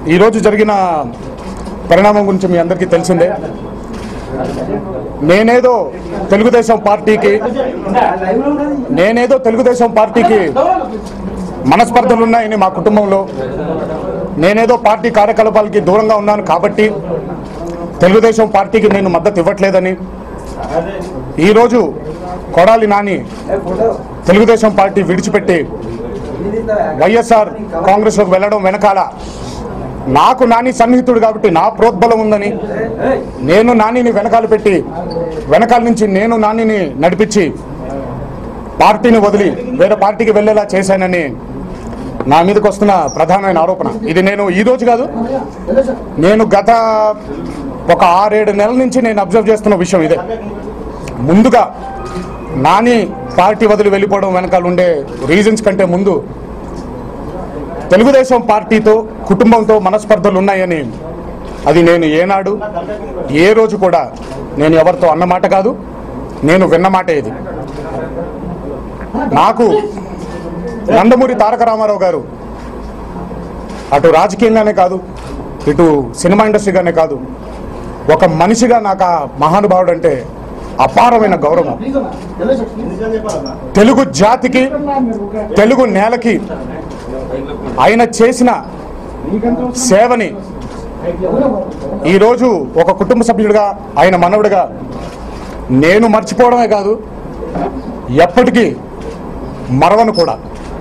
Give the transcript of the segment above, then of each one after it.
ఈరోజు జరిగిన పరిణామం గురించి మీ అందరికీ తెలిసిందే నేనేదో తెలుగుదేశం పార్టీకి నేనేదో తెలుగుదేశం పార్టీకి మనస్పర్ధలు ఉన్నాయని మా కుటుంబంలో నేనేదో పార్టీ కార్యకలాపాలకి దూరంగా ఉన్నాను కాబట్టి తెలుగుదేశం పార్టీకి నేను మద్దతు ఇవ్వట్లేదని ఈరోజు కొడాలి నాని తెలుగుదేశం పార్టీ విడిచిపెట్టి వైఎస్ఆర్ కాంగ్రెస్లోకి వెళ్ళడం వెనకాల నాకు నాని సన్నిహితుడు కాబట్టి నా ప్రోద్బలం ఉందని నేను నానిని వెనకాల పెట్టి వెనకాల నుంచి నేను నానిని నడిపించి పార్టీని వదిలి వేరే పార్టీకి వెళ్ళేలా చేశానని నా మీదకి వస్తున్న ప్రధానమైన ఆరోపణ ఇది నేను ఈ రోజు కాదు నేను గత ఒక ఆరేడు నెలల నుంచి నేను అబ్జర్వ్ చేస్తున్న విషయం ఇదే ముందుగా నాని పార్టీ వదిలి వెళ్ళిపోవడం వెనకాల ఉండే రీజన్స్ కంటే ముందు తెలుగుదేశం పార్టీతో కుటుంబంతో మనస్పర్ధలు ఉన్నాయని అది నేను ఏనాడు ఏ రోజు కూడా నేను ఎవరితో అన్నమాట కాదు నేను విన్నమాట ఇది నాకు నందమూరి తారక రామారావు గారు అటు రాజకీయంగానే కాదు ఇటు సినిమా ఇండస్ట్రీగానే కాదు ఒక మనిషిగా నాకు ఆ మహానుభావుడు అంటే అపారమైన గౌరవం తెలుగు జాతికి తెలుగు నేలకి ఆయన చేసిన సేవని ఈరోజు ఒక కుటుంబ సభ్యుడిగా ఆయన మనవుడిగా నేను మర్చిపోవడమే కాదు ఎప్పటికీ మరవను కూడా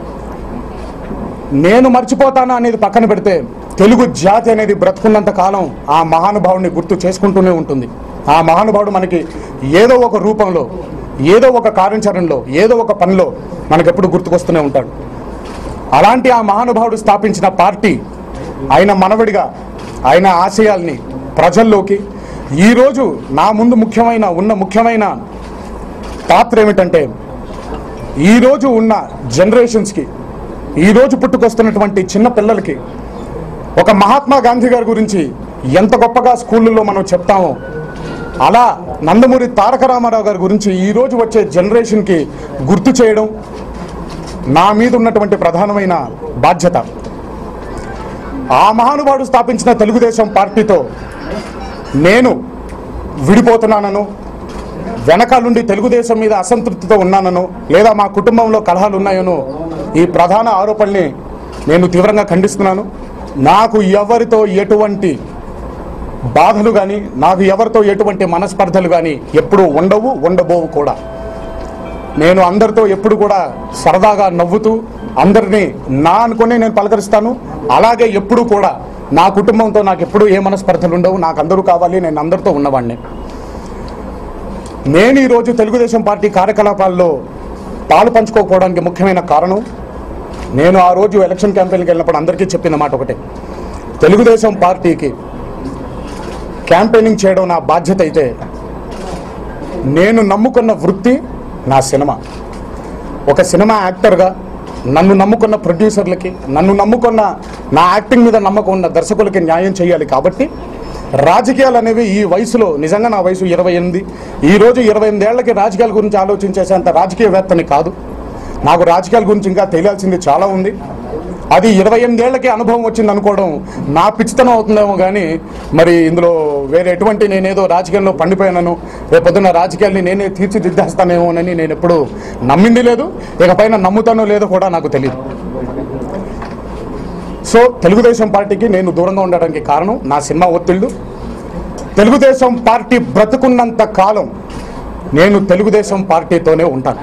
నేను మర్చిపోతానా అనేది పక్కన పెడితే తెలుగు జాతి అనేది బ్రతుకున్నంత కాలం ఆ మహానుభావుడిని గుర్తు చేసుకుంటూనే ఉంటుంది ఆ మహానుభావుడు మనకి ఏదో ఒక రూపంలో ఏదో ఒక కార్యాచరణలో ఏదో ఒక పనిలో మనకెప్పుడు గుర్తుకొస్తూనే ఉంటాడు అలాంటి ఆ మహానుభావుడు స్థాపించిన పార్టీ ఆయన మనవడిగా ఆయన ఆశయాల్ని ప్రజల్లోకి ఈరోజు నా ముందు ముఖ్యమైన ఉన్న ముఖ్యమైన పాత్ర ఏమిటంటే ఈరోజు ఉన్న జనరేషన్స్కి ఈరోజు పుట్టుకొస్తున్నటువంటి చిన్న పిల్లలకి ఒక మహాత్మా గాంధీ గారి గురించి ఎంత గొప్పగా స్కూళ్ళల్లో మనం చెప్తామో అలా నందమూరి తారక రామారావు గారి గురించి ఈరోజు వచ్చే జనరేషన్కి గుర్తు చేయడం నా మీద ఉన్నటువంటి ప్రధానమైన బాధ్యత ఆ మహానుభావుడు స్థాపించిన తెలుగుదేశం పార్టీతో నేను విడిపోతున్నానను వెనకాలండి తెలుగుదేశం మీద అసంతృప్తితో ఉన్నానను లేదా మా కుటుంబంలో కలహాలు ఉన్నాయనో ఈ ప్రధాన ఆరోపణల్ని నేను తీవ్రంగా ఖండిస్తున్నాను నాకు ఎవరితో ఎటువంటి బాధలు కానీ నాకు ఎవరితో ఎటువంటి మనస్పర్ధలు కానీ ఎప్పుడూ ఉండవు ఉండబోవు కూడా నేను అందరితో ఎప్పుడు కూడా సరదాగా నవ్వుతూ అందరినీ నా అనుకునే నేను పలకరిస్తాను అలాగే ఎప్పుడు కూడా నా కుటుంబంతో నాకు ఎప్పుడు ఏ మనస్పర్ధలు ఉండవు నాకు అందరూ కావాలి నేను అందరితో ఉన్నవాడిని నేను ఈరోజు తెలుగుదేశం పార్టీ కార్యకలాపాల్లో పాలు పంచుకోకపోవడానికి ముఖ్యమైన కారణం నేను ఆ రోజు ఎలక్షన్ క్యాంపెయిన్కి వెళ్ళినప్పుడు అందరికీ చెప్పిన మాట ఒకటే తెలుగుదేశం పార్టీకి క్యాంపెయినింగ్ చేయడం నా బాధ్యత అయితే నేను నమ్ముకున్న వృత్తి నా సినిమా ఒక సినిమా యాక్టర్గా నన్ను నమ్ముకున్న ప్రొడ్యూసర్లకి నన్ను నమ్ముకున్న నా యాక్టింగ్ మీద నమ్మకం ఉన్న దర్శకులకి న్యాయం చేయాలి కాబట్టి రాజకీయాలు అనేవి ఈ వయసులో నిజంగా నా వయసు ఇరవై ఎనిమిది ఈరోజు ఇరవై ఎనిమిది ఏళ్లకి రాజకీయాల గురించి ఆలోచించేసేంత రాజకీయవేత్తని కాదు నాకు రాజకీయాల గురించి ఇంకా తెలియాల్సింది చాలా ఉంది అది ఇరవై ఎనిమిదేళ్లకి అనుభవం వచ్చింది అనుకోవడం నా పిచ్చితనం అవుతుందేమో కానీ మరి ఇందులో వేరే ఎటువంటి నేనేదో రాజకీయంలో పండిపోయానను రేపొద్దున రాజకీయాల్ని నేనే తీర్చిదిద్దేస్తానేమోనని నేను ఎప్పుడు నమ్మింది లేదు ఇకపైన నమ్ముతానో లేదో కూడా నాకు తెలియదు సో తెలుగుదేశం పార్టీకి నేను దూరంగా ఉండడానికి కారణం నా సినిమా ఒత్తిళ్ళు తెలుగుదేశం పార్టీ బ్రతుకున్నంత కాలం నేను తెలుగుదేశం పార్టీతోనే ఉంటాను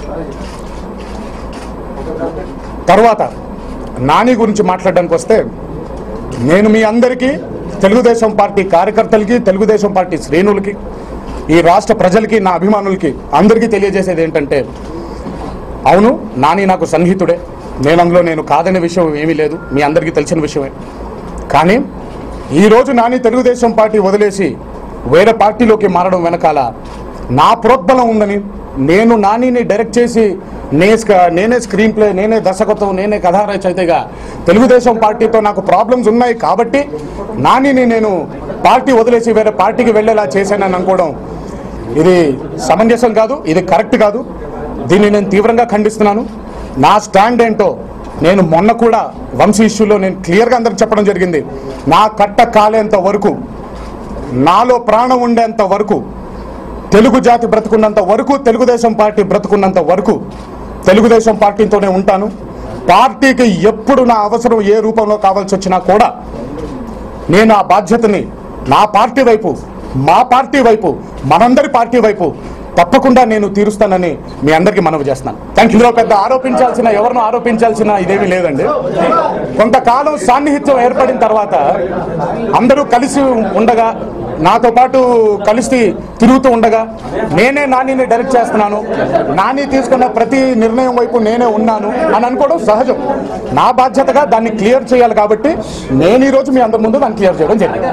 తర్వాత నాని గురించి మాట్లాడడానికి వస్తే నేను మీ అందరికీ తెలుగుదేశం పార్టీ కార్యకర్తలకి తెలుగుదేశం పార్టీ శ్రేణులకి ఈ రాష్ట్ర ప్రజలకి నా అభిమానులకి అందరికీ తెలియజేసేది ఏంటంటే అవును నాని నాకు సన్నిహితుడే నేను అందులో నేను కాదనే విషయం ఏమీ లేదు మీ అందరికీ తెలిసిన విషయమే కానీ ఈరోజు నాని తెలుగుదేశం పార్టీ వదిలేసి వేరే పార్టీలోకి మారడం వెనకాల నా ప్రోద్బలం ఉందని నేను నానిని డైరెక్ట్ చేసి నే స్క- నేనే స్క్రీన్ ప్లే నేనే దర్శకత్వం నేనే కథా రచయితగా తెలుగుదేశం పార్టీతో నాకు ప్రాబ్లమ్స్ ఉన్నాయి కాబట్టి నానిని నేను పార్టీ వదిలేసి వేరే పార్టీకి వెళ్ళేలా చేశానని అనుకోవడం ఇది సమంజసం కాదు ఇది కరెక్ట్ కాదు దీన్ని నేను తీవ్రంగా ఖండిస్తున్నాను నా స్టాండ్ ఏంటో నేను మొన్న కూడా వంశీ ఇష్యూలో నేను క్లియర్గా అందరికి చెప్పడం జరిగింది నా కట్ట కాలేంత వరకు నాలో ప్రాణం ఉండేంత వరకు తెలుగు జాతి బ్రతుకున్నంత వరకు తెలుగుదేశం పార్టీ బ్రతుకున్నంత వరకు తెలుగుదేశం పార్టీతోనే ఉంటాను పార్టీకి ఎప్పుడు నా అవసరం ఏ రూపంలో కావాల్సి వచ్చినా కూడా నేను ఆ బాధ్యతని నా పార్టీ వైపు మా పార్టీ వైపు మనందరి పార్టీ వైపు తప్పకుండా నేను తీరుస్తానని మీ అందరికీ మనవి చేస్తున్నాను థ్యాంక్ ఇందులో పెద్ద ఆరోపించాల్సిన ఎవరినో ఆరోపించాల్సిన ఇదేమీ లేదండి కొంతకాలం సాన్నిహిత్యం ఏర్పడిన తర్వాత అందరూ కలిసి ఉండగా నాతో పాటు కలిసి తిరుగుతూ ఉండగా నేనే నానిని డైరెక్ట్ చేస్తున్నాను నాని తీసుకున్న ప్రతి నిర్ణయం వైపు నేనే ఉన్నాను అని అనుకోవడం సహజం నా బాధ్యతగా దాన్ని క్లియర్ చేయాలి కాబట్టి నేను ఈ రోజు మీ అందరి ముందు దాన్ని క్లియర్ చేయడం జరిగింది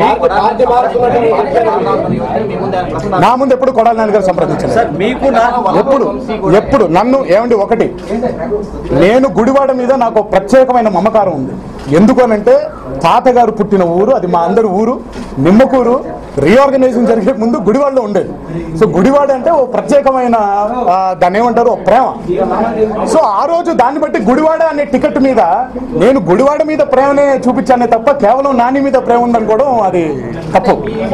నా ముందు ఎప్పుడు కొడాలి నాని గారు సంప్రదించారు సార్ మీకు నా ఎప్పుడు ఎప్పుడు నన్ను ఏమండి ఒకటి నేను గుడివాడ మీద నాకు ఒక ప్రత్యేకమైన మమకారం ఉంది ఎందుకు అనంటే తాతగారు పుట్టిన ఊరు అది మా అందరి ఊరు నిమ్మకూరు రీఆర్గనైజేషన్ జరిగే ముందు గుడివాడలో ఉండేది సో గుడివాడ అంటే ఓ ప్రత్యేకమైన ఆ, దాన్ని ఏమంటారు ఓ ప్రేమ సో ఆ రోజు దాన్ని బట్టి గుడివాడ అనే టికెట్ మీద నేను గుడివాడ మీద ప్రేమనే చూపించానే తప్ప కేవలం నాని మీద ప్రేమ ఉందనుకోవడం అది తప్పు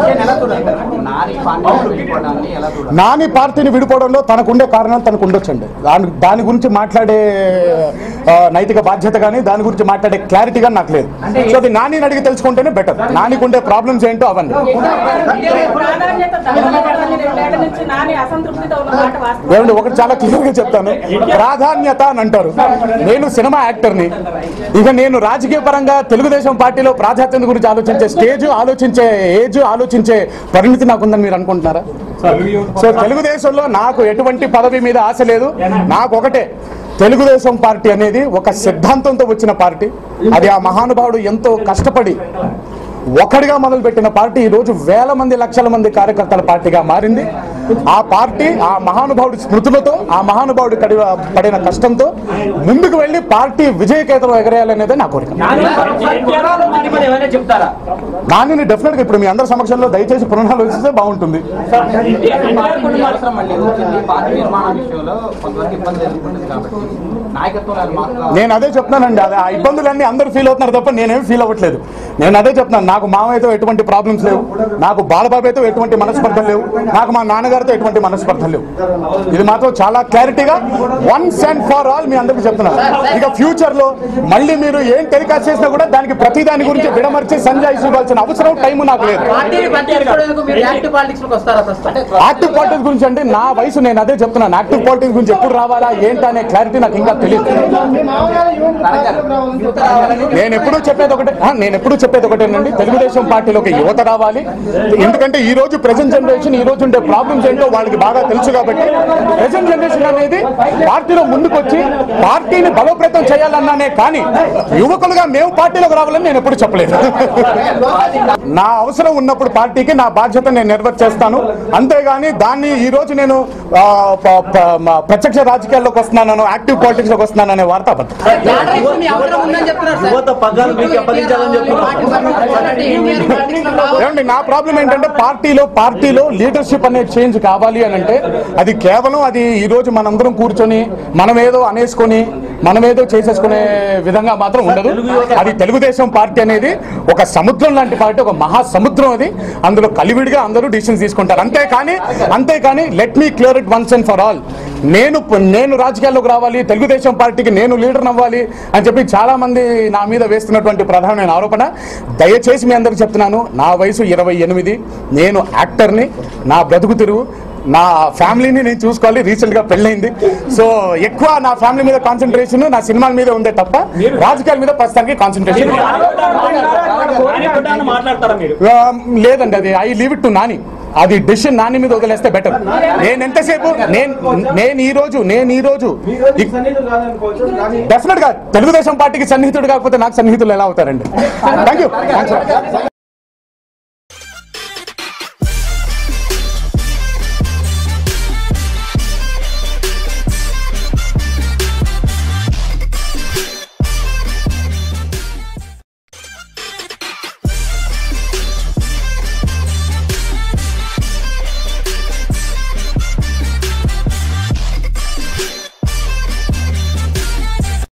నాని పార్టీని విడిపోవడంలో తనకుండే కారణం తనకు ఉండొచ్చండి దాని దాని గురించి మాట్లాడే ఆ, నైతిక బాధ్యత కానీ దాని గురించి మాట్లాడే క్లారిటీ కానీ నాకు లేదు సో అది నాని అడిగి తెలుసుకుంటేనే బెటర్ నానికి ఉండే ప్రాబ్లమ్స్ ఏంటో అవన్నీ ప్రాధాన్యత తగ్గలేదని రెండేళ్ల నుంచి నాని అసంతృప్తితో ఉన్న మాట వాస్తవం ఏమండి ఒకటి చాలా క్లియర్గా చెప్తాను ప్రాధాన్యత అని అంటారు నేను సినిమా యాక్టర్ని ఇక నేను రాజకీయ పరంగా తెలుగుదేశం పార్టీలో ప్రాధాన్యత గురించి ఆలోచించే స్టేజ్ ఆలోచించే ఏజ్ ఆలోచించే పరిణితి నాకుందని మీరు అనుకుంటున్నారా సో తెలుగుదేశంలో నాకు ఎటువంటి పదవి మీద ఆశ లేదు నాకు ఒకటే తెలుగుదేశం పార్టీ అనేది ఒక సిద్ధాంతంతో వచ్చిన పార్టీ అది ఆ మహానుభావుడు ఎంతో కష్టపడి ఒకడిగా మొదలుపెట్టిన పార్టీ ఈ రోజు వేల మంది లక్షల మంది కార్యకర్తల పార్టీగా మారింది ఆ పార్టీ ఆ మహానుభావుడి స్మృతులతో ఆ మహానుభావుడి కడి పడిన కష్టంతో ముందుకు వెళ్ళి పార్టీ విజయకేతలు ఎగరేయాలనేదే నా కోరిక ఏమైనా చెప్తారా నాని డెఫినెట్గా ఇప్పుడు మీ అందరి సమక్షంలో దయచేసి పునరాలోచిస్తే బాగుంటుంది అవసరం మళ్ళీ వచ్చింది పార్టీ నిర్మాణ విషయంలో కొంతవరకు ఇబ్బంది ఎదుర్కొంటుంది కాబట్టి నాయకత్వం అది మాకు నేను అదే చెప్తున్నానండి అదే ఆ ఇబ్బందులన్నీ అందరూ ఫీల్ అవుతున్నారు తప్ప నేనేం ఫీల్ అవ్వట్లేదు నేను అదే చెప్తున్నాను నాకు మామయ్యతో ఎటువంటి ప్రాబ్లమ్స్ లేవు నాకు బాలబాబుతో ఎటువంటి మనస్పర్ధలు లేవు నాకు మా నాన్నగారితో ఎటువంటి మనస్పర్ధలు లేవు ఇది మాత్రం చాలా క్లారిటీగా వన్స్ అండ్ ఫర్ ఆల్ మీ అందరికీ చెప్తున్నాను ఇక ఫ్యూచర్ లో మళ్ళీ మీరు ఏం టెలికాస్ట్ చేసినా కూడా దానికి ప్రతి దాని గురించి విడమర్చి సంజాయిషి ఇవ్వాల్సిన అవసరం టైం నాకు లేదు పార్టీని పట్టించుకోవడానికి మీరు యాక్టివ్ పాలిటిక్స్ లోకి వస్తారా ఫస్ట్ అంటే యాక్టివ్ పాలిటిక్స్ గురించి అంటే నా వయసు నేను అదే చెప్తున్నాను యాక్టివ్ పాలిటిక్స్ గురించి ఎప్పుడు రావాలా ఏంటి అనే క్లారిటీ నాకు ఇంకా తెలియదు నేను ఎప్పుడూ చెప్పేది ఒకటే ఆ, నేను ఎప్పుడూ చెప్పేది ఒకటేనండి తెలుగుదేశం పార్టీలోకి యువత రావాలి ఎందుకంటే ఈ రోజు ప్రెసెంట్ జనరేషన్ ఈ రోజు ఉండే ప్రాబ్లమ్స్ ఏంటో వాళ్ళకి బాగా తెలుసు కాబట్టి ప్రెసెంట్ జనరేషన్ అనేది పార్టీలో ముందుకొచ్చి పార్టీని బలోపేతం చేయాలన్నానే కానీ యువకులుగా మేము పార్టీలోకి రావాలని నేను ఎప్పుడు చెప్పలేదు నా అవసరం ఉన్నప్పుడు పార్టీకి నా బాధ్యత నేను నెరవేర్చేస్తాను అంతేగాని దాన్ని ఈ రోజు నేను ఆ, ప- ప- మ- ప్రత్యక్ష రాజకీయాల్లోకి వస్తున్నాను యాక్టివ్ పాలిటిక్స్ లోకి వస్తున్నాను అనే వార్త అబద్ధం మీ అవసరం ఉందని చెప్తున్నారు సార్ యువత పగ్గాలు మీకు అప్పగించాలని చెప్తున్నారు ఏమండి నా ప్రాబ్లం ఏంటంటే పార్టీలో పార్టీలో లీడర్షిప్ అనే చేంజ్ కావాలి అని అంటే అది కేవలం అది ఈ రోజు మనందరం కూర్చొని మనం ఏదో అనేసుకొని మనం ఏదో చేసేసుకునే విధంగా మాత్రం ఉండదు అది తెలుగుదేశం పార్టీ అనేది ఒక సముద్రం లాంటి పార్టీ ఒక మహాసముద్రం అది అందులో కలివిడిగా అందరూ డిసిషన్స్ తీసుకుంటారు అంతేకాని అంతేకాని let me clear it once and for all నేను నేను రాజకీయాల్లోకి రావాలి తెలుగుదేశం పార్టీకి నేను లీడర్ అవ్వాలి అని చెప్పి చాలా మంది నా మీద వేస్తున్నటువంటి ప్రధానమైన ఆరోపణ దయచేసి మీ అందరికి చెప్తున్నాను నా వయసు ఇరవై ఎనిమిది నేను యాక్టర్ని నా బ్రతుకు తిరుగు నా ఫ్యామిలీని నేను చూసుకోవాలి రీసెంట్ గా పెళ్ళైంది సో ఎక్కువ నా ఫ్యామిలీ మీద కాన్సన్ట్రేషన్ నా సినిమాల మీద ఉందే తప్ప రాజకీయాల మీద ప్రస్తుతానికి కాన్సన్ట్రేషన్ మాట్లాడతారా మీరు ఆ, లేదండి అది I leave it to Nani అది డెసిషన్ నాని మీద వదిలేస్తే బెటర్ నేను ఎంతసేపు నేను నేను ఈ రోజు నేను ఈ రోజు డెఫినెట్ గా తెలుగుదేశం పార్టీకి సన్నిహితుడు కాకపోతే నాకు సన్నిహితులు ఎలా అవుతారండి థ్యాంక్ యూ